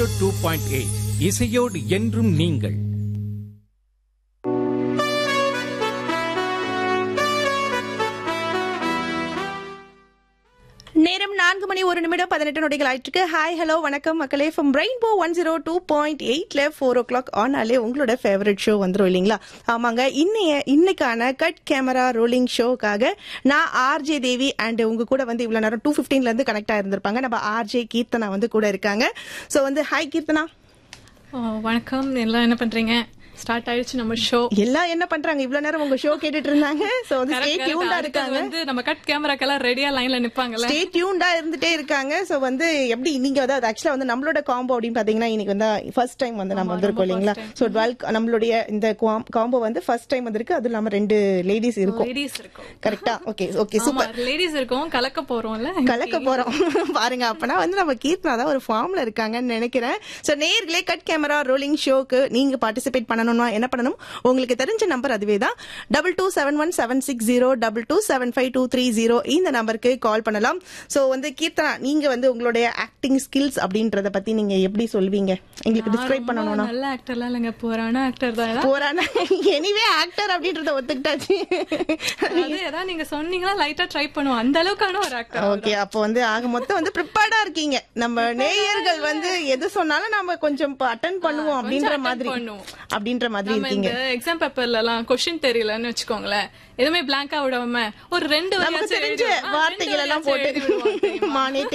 Two point eight இசையோடு என்றும் நீங்கள் நேரம் நான்கு மணி ஒரு நிமிடம் பதினெட்டு நொடிகள் ஆயிட்டு ஹாய் ஹலோ வணக்கம் மக்களே from rainbow one zero two point எயிட்ல ஃபோர் ஓ கிளாக் ஆனாலே உங்களோட ஃபேவரட் ஷோ வந்துரும் இல்லைங்களா ஆமாங்க இன்னைய இன்னைக்கான கட் கேமரா ரோலிங் ஷோக்காக நான் ஆர்ஜே தேவி அண்ட் உங்க கூட வந்து இவ்வளவு நேரம் டூ ல இருந்து கனெக்ட் ஆயிருந்திருப்பாங்க நம்ம ஆர்ஜே கீர்த்தனா வந்து கூட இருக்காங்க ஸோ வந்து ஹாய் கீர்த்தனா ஓ, வணக்கம் எல்லாம் என்ன பண்றீங்க ஸ்டார்ட் ஆயிடுச்சு நம்ம ஷோ எல்லாம் என்ன பண்றாங்க இவ்வளவு நேரம் உங்க ஷோ கேட்டுட்டு இருந்தாங்க ஸோ வந்து ஸ்டே டியூன்டா இருக்காங்க வந்து நம்ம கட் கேமராக்கெல்லாம் ரெடியா லைன்ல நிப்பாங்கல்ல ஸ்டே டியூன்டா இருந்துட்டே இருக்காங்க சோ வந்து எப்படி நீங்க வந்து ஆக்சுவலா வந்து நம்மளோட காம்போ அப்படின்னு பாத்தீங்கன்னா இன்னைக்கு வந்து ஃபர்ஸ்ட் டைம் வந்து நம்ம வந்திருக்கோம் இல்லைங்களா சோ டுவெல் நம்மளுடைய இந்த காம்போ வந்து ஃபர்ஸ்ட் டைம் வந்திருக்கு அது இல்லாம ரெண்டு லேடிஸ் இருக்கும் லேடிஸ் இருக்கும் கரெக்டா ஓகே ஓகே ஆமா சூப்பர் லேடிஸ் இருக்கும் கலக்க போறோம்ல கலக்க போறோம் பாருங்க அப்பனா வந்து நம்ம கீர்த்தனா தான் ஒரு ஃபார்ம்ல இருக்காங்கன்னு நினைக்கிறேன் சோ நேர்களே கட் கேமரா ரோலிங் ஷோக்கு நீங்க பார்ட்டிசிபேட் பண்ணணும்னா என்ன பண்ணணும் உங்களுக்கு தெரிஞ்ச நம்பர் அதுவே தான் double two seven one seven six zero double two seven five two three zero இந்த நம்பருக்கு கால் பண்ணலாம் சோ வந்து கீர்த்தனா நீங்க வந்து உங்களுடைய ஆக்டிங் ஸ்கில்ஸ் அப்படின்றத பத்தி நீங்க எப்படி சொல்வீங்க எங்களுக்கு டிஸ்கிரைப் பண்ணணும்னா நல்ல ஆக்டர்லாம் இல்லைங்க போறான ஆக்டர் தான் போறான எனிவே ஆக்டர் அப்படின்றத ஒத்துக்கிட்டாச்சு அது ஏதாவது நீங்க சொன்னீங்கன்னா லைட்டா ட்ரை பண்ணுவோம் அந்த அளவுக்கான ஒரு ஆக்டர் ஓகே அப்போ வந்து ஆக மொத்தம் வந்து ப்ரிப்பேர்டா இருக்கீங்க நம்ம நேயர்கள் வந்து எது சொன்னாலும் நம்ம கொஞ்சம் அட்டன் பண்ணுவோம் அப்படின்ற attend மாதிரி பண்ணுவோம். அப்படின்ற மாதிரி நம்ம இருக்கீங்க இந்த எக்ஸாம் பேப்பர்ல எல்லாம் கொஸ்டின் தெரியலன்னு வச்சுக்கோங்களேன் எதுவுமே பிளாங்கா விடாம ஒரு ரெண்டு நமக்கு வரியாச்சும் தெரிஞ்ச எழுதி- ஆ, ரெண்டு வார்த்தைகள் எல்லாம் வரியாச்சும் எழுதி விடுவோம் போட்டு தெரியுமா? மானே